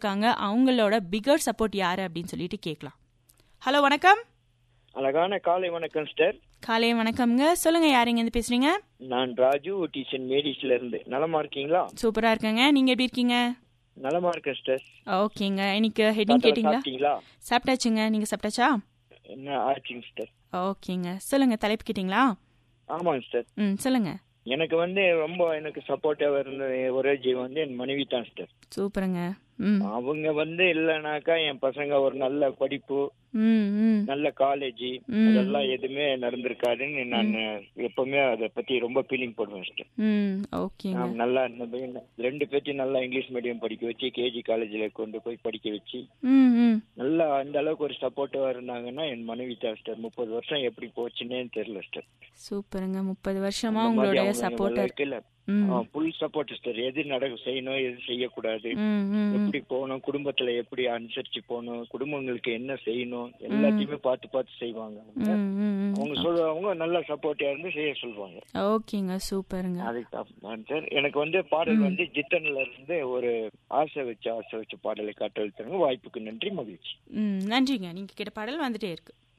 இருக்காங்க அவங்களோட figure support யாரு அப்படின்னு சொல்லிட்டு கேட்கலாம் ஹலோ வணக்கம் அழகான காலை வணக்கம் சிஸ்டர் காலை வணக்கம்ங்க சொல்லுங்க யாருங்க இருந்து பேசுறீங்க நான் ராஜு டியூஷன் மேடிஸ்ல இருந்து நலமா இருக்கீங்களா சூப்பரா இருக்கேங்க நீங்க எப்படி இருக்கீங்க நலமா இருக்கேன் சிஸ்டர் ஓகேங்க இன்னைக்கு ஹெட்டிங் கேட்டிங்களா சாப்பிட்டீங்களா சாப்பிட்டாச்சுங்க நீங்க சாப்பிட்டாச்சா என்ன ஆச்சுங்க சிஸ்டர் ஓகேங்க சொல்லுங்க தலைப்பு கேட்டிங்களா ஆமாங்க சிஸ்டர் ம் சொல்லுங்க எனக்கு வந்து ரொம்ப எனக்கு சப்போர்ட்டாக இருந்த ஒரே ஜீவன் வந்து என் மனைவி தான் சிஸ்டர் சூப்பருங்க ம் அவங்க வந்து இல்லைனாக்கா என் பசங்க ஒரு நல்ல படிப்பு ம் ம் நல்ல காலேஜ் ம். அதெல்லாம் எதுவுமே நடந்திருக்காதுன்னு நான் எப்பவுமே அதை பத்தி ரொம்ப ஃபீலிங் பண்ணுவேன் சிஸ்டர் ம் ஓகேங்க நான் நல்லா இந்த பையனை- ரெண்டு பேர்த்தையும் நல்லா இங்கிலீஷ் மீடியம் படிக்க வச்சு கேஜி காலேஜ்ல கொண்டு போய் படிக்க வச்சு ம் ம் நல்லா அந்த அளவுக்கு ஒரு சப்போர்ட்டிவா இருந்தாங்கன்னா என் மனைவி தான் சிஸ்டர் முப்பது வருஷம் எப்படி போச்சுன்னே தெரியல சிஸ்டர் சூப்பருங்க முப்பது வருஷமா உங்களுடைய சப்போர்ட்டர் ம் ஃபுல் சப்போர்ட் சிஸ்டர் எது நடக்க செய்யணும் எது செய்யக்கூடாது ம் ம் ம். எப்படி போகணும் குடும்பத்துல எப்படி அனுசரிச்சு போகணும் குடும்பங்களுக்கு என்ன செய்யணும் எல்லாத்தையுமே பார்த்து பார்த்து செய்வாங்க அவங்க. ம் ம் ம். அவங்க சொல்லுவாங்க நல்லா சப்போர்ட்டியா இருந்து செய்ய சொல்லுவாங்க ஓகேங்க சூப்பருங்க அதுக்கு தான் சார் எனக்கு வந்து பாடல் வந்து ஜித்தன்ல இருந்து ஒரு ஆசை வச்சு ஆசை வச்சு பாடலை காட்ட வாய்ப்புக்கு நன்றி மகிழ்ச்சி ம் நன்றிங்க நீங்க கேட்ட பாடல் வந்துட்டே இருக்கு